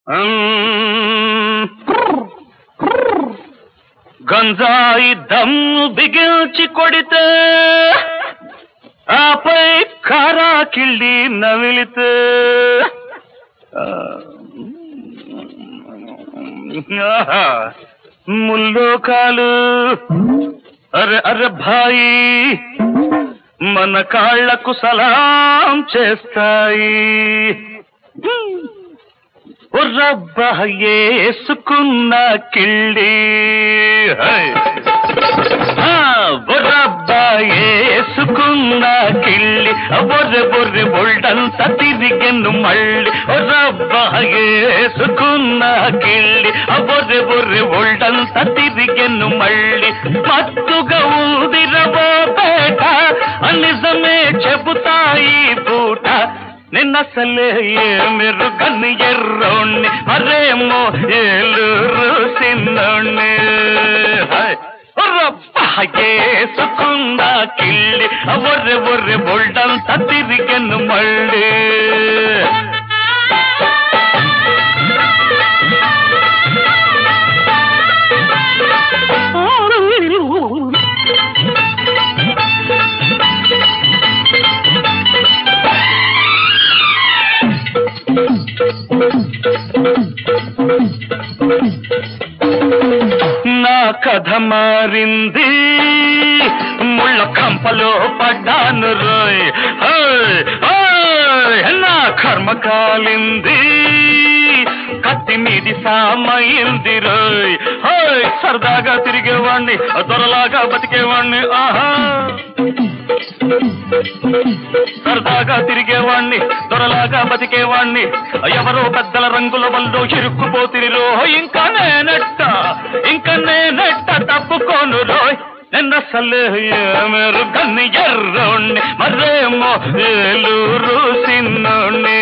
గంజాయి దమ్ము బిగించి కొడితే ఆపై కారా కిళ్ళి నమిలితే ఆహా, ముల్లోకాలు అరే అరే భాయి మన కాళ్లకు సలాం చేస్తాయి ఓ రబ్బా ఏసుకున్న కిళ్ళి హై. ఆ, ఓ రబ్బా ఏసుకున్న కిళ్ళి ఆ బొర్రె బొర్రె బొల్డంత తిరిగెను మళ్ళీ ఓ రబ్బా ఏసుకున్న కిళ్ళి ఆ బొర్రె బొర్రె బొల్డంత తిరిగెను మళ్ళీ మత్తుగా ఉందిరవో పేట ఆ నిజమే చెబుతాయి పూట నిన్నసలే మీరు కన్ను ఎర్రోణ్ణి మరేమో ఏలూరు సిన్నోణ్ణి ఏసుకున్న కిళ్ళి ఒర్రె ఒర్రె బొల్డంత తిరిగెను మళ్ళీ నా కథ మారింది ముళ్ళ కంపలో పడ్డాను రోయ్ ఓయ్, ఓయ్, నా కర్మ కాలింది కత్తి మీది సామైంది రోయ్ ఓయ్ సరదాగా తిరిగేవాణ్ణి దొరలాగా బతికేవాణ్ణి ఆహా సరదాగా తిరిగేవాణ్ణి దొరలాగా బతికేవాణ్ణి ఎవరో పెద్దల రంగుల వల్ల ఇరుక్కుపోతిరిరో ఇంకా నేనెట్ట ఇంకా నేనెట్ట తప్పుకోను రోయ్ నిన్నసలే మీరు కన్ని ఎర్రోణ్ణి మరేమో ఏలూరు సిన్నోణ్ణి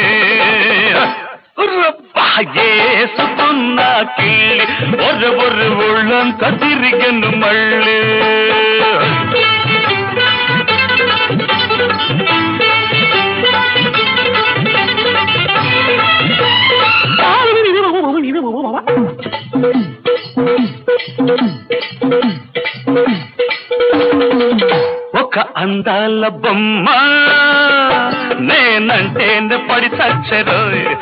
ఏసుకున్న కిళ్ళి ఒర్రె ఒర్రె ఒళ్ళంతా తిరిగను మళ్ళీ ఒక అందాల బొమ్మ నేనంటే పడి చచ్చరు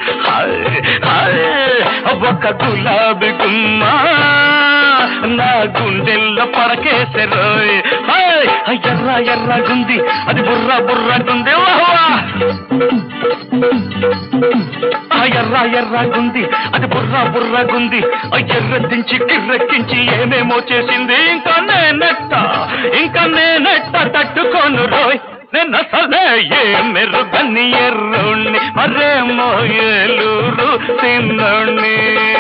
ఒక గులాబీ గుమ్మ నా గుండెల్లో పడకేసరు ఎర్ర ఎర్రగుంది అది బుర్ర బుర్రగుంది వాహ్ ఆ ఎర్ర ఎర్రగుంది అది బుర్ర బుర్రగుంది ఆ ఎర్రెత్తించి కిర్రెక్కించి ఏమేమో చేసింది ఇంకా నేనెట్ట ఇంకా నేనెట్ట తట్టుకోను రోయ్ నేను అసలే ఏ మెరుగని ఎర్రుణ్ణి మరేమో ఏలూరు తిన్నోణ్ణి